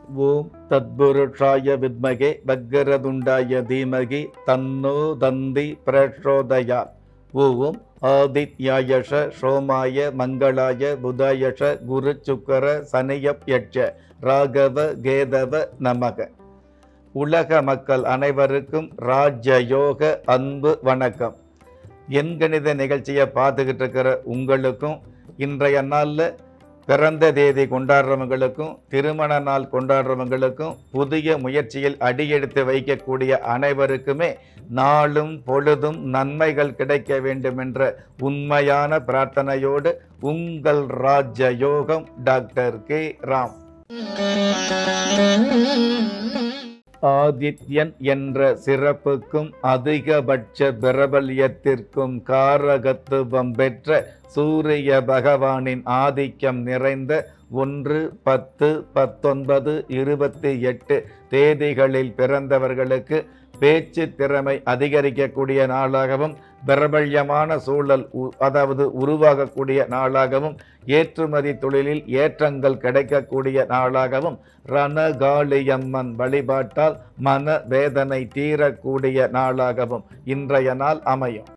ஓம் தத்புருஷாய வித்மகே வக்கரதுண்டாய தீமகி தன்னோ தந்தி பிரச்சோதயா ஓம் ஆதித்யாயஷ சோமாய மங்களாய புதாயஷ குரு சுக்கர சனியப் யட்ச ராகவ கேதவ நமக உலக மக்கள் அனைவருக்கும் ராஜயோக அன்பு வணக்கம் எண்கணித நிகழ்ச்சியை பார்த்துக்கிட்டு இருக்கிற உங்களுக்கும் இன்றைய நாளில் பிறந்த தேதி கொண்டாடுறவங்களுக்கும் திருமண நாள் கொண்டாடுறவங்களுக்கும் புதிய முயற்சியில் அடியெடுத்து வைக்கக்கூடிய அனைவருக்குமே நாளும் பொழுதும் நன்மைகள் கிடைக்க வேண்டும் என்ற உண்மையான பிரார்த்தனையோடு உங்கள் ராஜயோகம் டாக்டர் கே ராம் ஆதித்யன் என்ற சிறப்புக்கும் அதிகபட்ச பிரபல்யத்திற்கும் காரகத்துவம் பெற்ற சூரிய பகவானின் ஆதிக்கம் நிறைந்த ஒன்று பத்து பத்தொன்பது இருபத்தி எட்டு தேதிகளில் பிறந்தவர்களுக்கு பேச்சு திறமை அதிகரிக்கக்கூடிய நாளாகவும் பிரபல்யமான சூழல் உ- அதாவது உருவாகக்கூடிய நாளாகவும் ஏற்றுமதி தொழிலில் ஏற்றங்கள் கிடைக்கக்கூடிய நாளாகவும் ரணகாளியம்மன் வழிபாட்டால் மன வேதனை தீரக்கூடிய நாளாகவும் இன்றைய நாள் அமையும்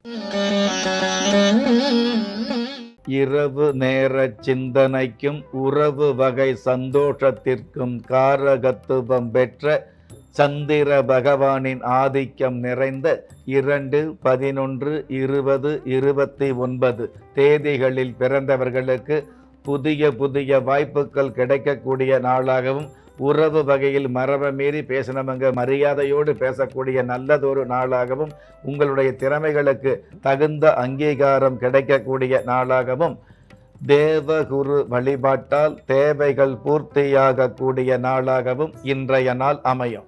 இரவு நேர சிந்தனைக்கும் உறவு வகை சந்தோஷத்திற்கும் காரகத்துவம் பெற்ற சந்திர பகவானின் ஆதிக்கம் நிறைந்த இரண்டு பதினொன்று இருபது இருபத்தி ஒன்பது தேதிகளில் பிறந்தவர்களுக்கு புதிய புதிய வாய்ப்புகள் கிடைக்கக்கூடிய நாளாகவும் உறவு வகையில் மரபை மீறி பேசினவங்க மரியாதையோடு பேசக்கூடிய நல்லதொரு நாளாகவும் உங்களுடைய திறமைகளுக்கு தகுந்த அங்கீகாரம் கிடைக்கக்கூடிய நாளாகவும் தேவகுரு வழிபாட்டால் தேவைகள் பூர்த்தியாகக்கூடிய நாளாகவும் இன்றைய நாள் அமையும்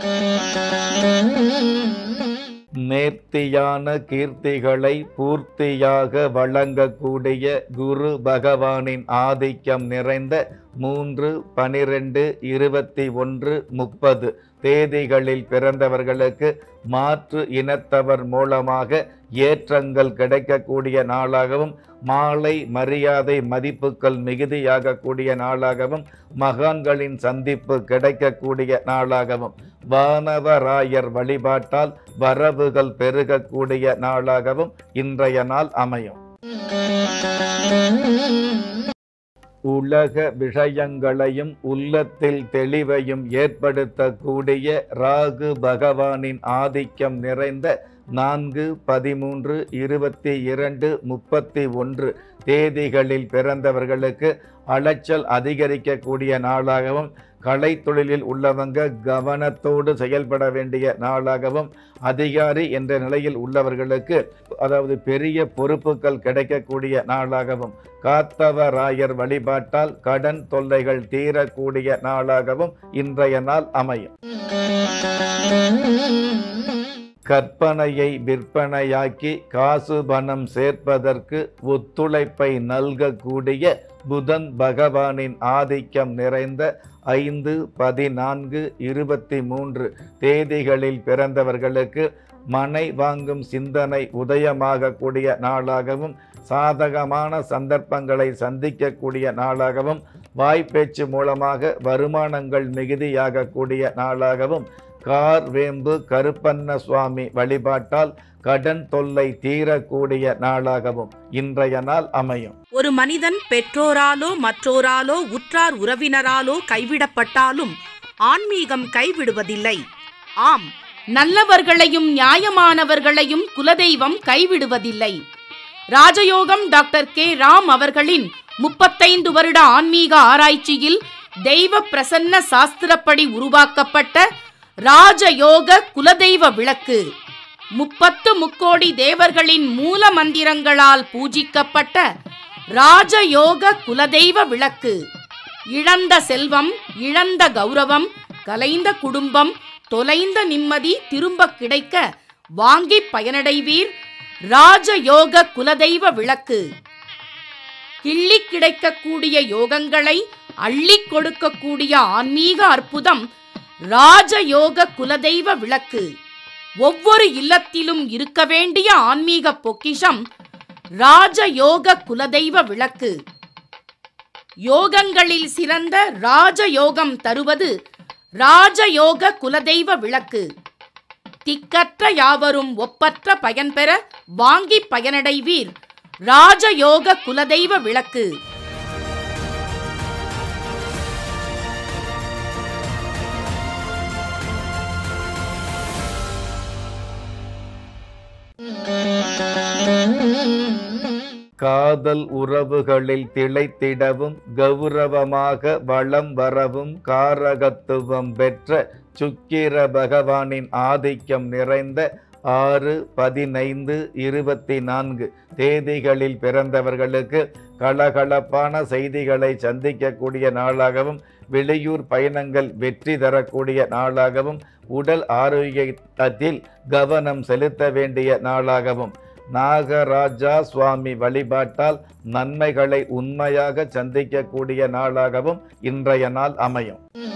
நேர்த்தியான கீர்த்திகளை பூர்த்தியாக வழங்கக்கூடிய குரு பகவானின் ஆதிக்கம் நிறைந்த மூன்று பனிரெண்டு இருபத்தி ஒன்று முப்பது தேதிகளில் பிறந்தவர்களுக்கு மாற்று இனத்தவர் மூலமாக ஏற்றங்கள் கிடைக்கக்கூடிய நாளாகவும் மாலை மரியாதை மதிப்புகள் மிகுதியாகக்கூடிய நாளாகவும் மகான்களின் சந்திப்பு கிடைக்கக்கூடிய நாளாகவும் வானவராயர் வழிபாட்டால் வரவுகள் பெருகக்கூடிய நாளாகவும் இன்றைய நாள் அமையும் உலக விஷயங்களையும் உள்ளத்தில் தெளிவையும் ஏற்படுத்தக்கூடிய ராகு பகவானின் ஆதிக்கம் நிறைந்த நான்கு பதிமூன்று இருபத்தி இரண்டு முப்பத்தி ஒன்று தேதிகளில் பிறந்தவர்களுக்கு அலைச்சல் அதிகரிக்கக்கூடிய நாளாகவும் கலைத்தொழிலில் உள்ளவங்க கவனத்தோடு செயல்பட வேண்டிய நாளாகவும் அதிகாரி என்ற நிலையில் உள்ளவர்களுக்கு அதாவது பெரிய பொறுப்புகள் கிடைக்கக்கூடிய நாளாகவும் காத்தவராயர் வழிபாட்டால் கடன் தொல்லைகள் தீரக்கூடிய நாளாகவும் இன்றைய நாள் அமையும் கற்பனையை விற்பனையாக்கி காசு பணம் சேர்ப்பதற்கு ஒத்துழைப்பை நல்கக்கூடிய புதன் பகவானின் ஆதிக்கம் நிறைந்த ஐந்து பதினான்கு இருபத்தி மூன்று தேதிகளில் பிறந்தவர்களுக்கு மனை வாங்கும் சிந்தனை உதயமாகக்கூடிய நாளாகவும் சாதகமான சந்தர்ப்பங்களை சந்திக்கக்கூடிய நாளாகவும் வாய்ப்பேச்சு மூலமாக வருமானங்கள் மிகுதியாகக்கூடிய நாளாகவும் கார் வேம்பு கருப்பண்ண சுவாமி வழிபாட்டால் கடன் தொல்லை தீரக்கூடிய நாளாகவும் இன்றைய நாள் அமையும் ஒரு மனிதன் பெற்றோராலோ மற்றோராலோ உற்றார் உறவினராலோ கைவிடப்பட்டாலும் ஆன்மீகம் கைவிடுவதில்லை ஆம் நல்லவர்களையும் நியாயமானவர்களையும் குலதெய்வம் கைவிடுவதில்லை ராஜயோகம் டாக்டர் கே ராம் அவர்களின் முப்பத்தைந்து வருட ஆன்மீக ஆராய்ச்சியில் தெய்வ பிரசன்ன சாஸ்திரப்படி உருவாக்கப்பட்ட ராஜயோக குலதெய்வ விளக்கு முப்பத்து முக்கோடி தேவர்களின் மூல மந்திரங்களால் பூஜிக்கப்பட்ட ராஜயோக குலதெய்வ விளக்கு இழந்த செல்வம் இழந்த கௌரவம் கலைந்த குடும்பம் தொலைந்த நிம்மதி திரும்ப கிடைக்க வாங்கி பயனடைவீர் ராஜயோக குலதெய்வ விளக்கு கிள்ளி கிடைக்கக்கூடிய யோகங்களை அள்ளி கொடுக்கக்கூடிய ஆன்மீக அற்புதம் ராஜயோக குலதெய்வ விளக்கு ஒவ்வொரு இல்லத்திலும் இருக்க வேண்டிய ஆன்மீக பொக்கிஷம் ராஜயோக குலதெய்வ விளக்கு யோகங்களில் சிறந்த ராஜயோகம் தருவது ராஜயோக குலதெய்வ விளக்கு திக்கற்ற யாவரும் ஒப்பற்ற பயன்பெற வாங்கி பயனடைவீர் ராஜயோக குலதெய்வ விளக்கு காதல் உறவுகளில் திளைத்திடவும் கௌரவமாக வளம் வரவும் காரகத்துவம் பெற்ற சுக்கிர பகவானின் ஆதிக்கம் நிறைந்த ஆறு பதினைந்து இருபத்தி நான்கு தேதிகளில் பிறந்தவர்களுக்கு கலகலப்பான செய்திகளை சந்திக்கக்கூடிய நாளாகவும் வெளியூர் பயணங்கள் வெற்றி தரக்கூடிய நாளாகவும் உடல் ஆரோக்கியத்தில் கவனம் செலுத்த வேண்டிய நாளாகவும் நாகராஜா சுவாமி வழிபாட்டால் நன்மைகளை உண்மையாக சந்திக்கக்கூடிய நாளாகவும் இன்றைய நாள் அமையும்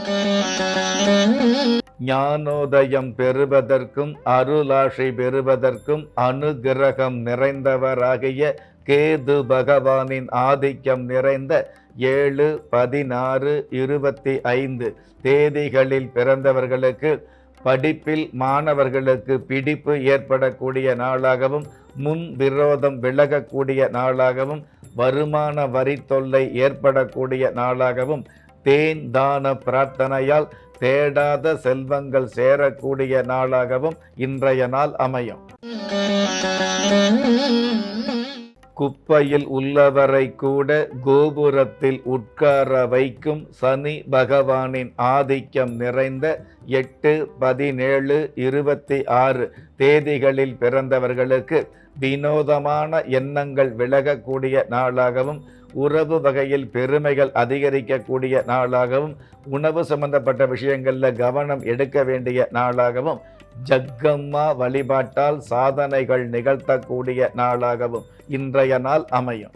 ஞானோதயம் பெறுவதற்கும் அருளாசி பெறுவதற்கும் அனுகிரகம் நிறைந்தவராகிய கேது பகவானின் ஆதிக்கம் நிறைந்த ஏழு பதினாறு இருபத்தி ஐந்து தேதிகளில் பிறந்தவர்களுக்கு படிப்பில் மாணவர்களுக்கு பிடிப்பு ஏற்படக்கூடிய நாளாகவும் முன் விரோதம் விலகக்கூடிய நாளாகவும் வருமான வரி தொல்லை ஏற்படக்கூடிய நாளாகவும் தேன் தான பிரார்த்தனையால் தேடாத செல்வங்கள் சேரக்கூடிய நாளாகவும் இன்றைய நாள் அமையும் குப்பையில் உள்ளவரை கூட கோபுரத்தில் உட்கார வைக்கும் சனி பகவானின் ஆதிக்கம் நிறைந்த எட்டு பதினேழு இருபத்தி ஆறு தேதிகளில் பிறந்தவர்களுக்கு வினோதமான எண்ணங்கள் விலகக்கூடிய நாளாகவும் உறவு வகையில் பெருமைகள் அதிகரிக்கக்கூடிய நாளாகவும் உணவு சம்பந்தப்பட்ட விஷயங்களில் கவனம் எடுக்க வேண்டிய நாளாகவும் ஜக்கம்மா வழிபாட்டால் சாதனைகள் நிகழ்த்தக்கூடிய நாளாகவும் இன்றைய நாள் அமையும்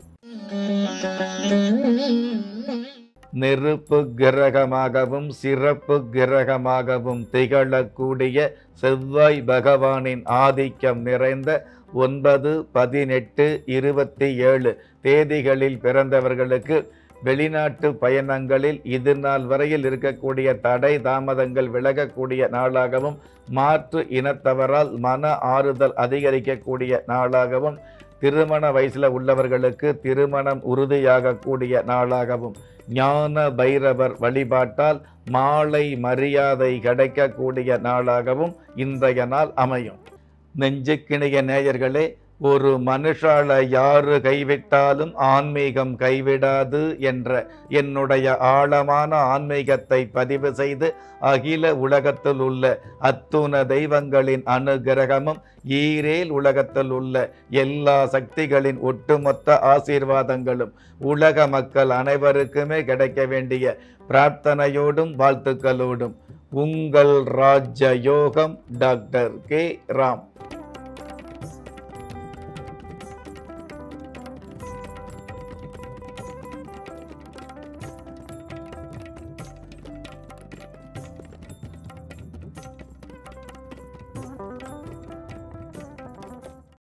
நெருப்பு கிரகமாகவும் சிறப்பு கிரகமாகவும் திகழக்கூடிய செவ்வாய் பகவானின் ஆதிக்கம் நிறைந்த ஒன்பது பதினெட்டு இருபத்தி ஏழு தேதிகளில் பிறந்தவர்களுக்கு வெளிநாட்டு பயணங்களில் இது நாள் வரையில் இருக்கக்கூடிய தடை தாமதங்கள் விலகக்கூடிய நாளாகவும் மாற்று இனத்தவரால் மன ஆறுதல் அதிகரிக்கக்கூடிய நாளாகவும் திருமண வயசுல உள்ளவர்களுக்கு திருமணம் உறுதியாகக்கூடிய நாளாகவும் ஞான பைரவர் வழிபாட்டால் மாலை மரியாதை கிடைக்கக்கூடிய நாளாகவும் இன்றைய நாள் அமையும் நெஞ்சுக்கிணைய நேயர்களே ஒரு மனுஷால யாரு கைவிட்டாலும் ஆன்மீகம் கைவிடாது என்ற என்னுடைய ஆழமான ஆன்மீகத்தை பதிவு செய்து அகில உலகத்தில் உள்ள அத்துண தெய்வங்களின் அனுகிரகமும் ஈரேல் உலகத்தில் உள்ள எல்லா சக்திகளின் ஒட்டுமொத்த ஆசீர்வாதங்களும் உலக மக்கள் அனைவருக்குமே கிடைக்க வேண்டிய பிரார்த்தனையோடும் வாழ்த்துக்களோடும் உங்கள் ராஜ யோகம் டாக்டர் கே ராம்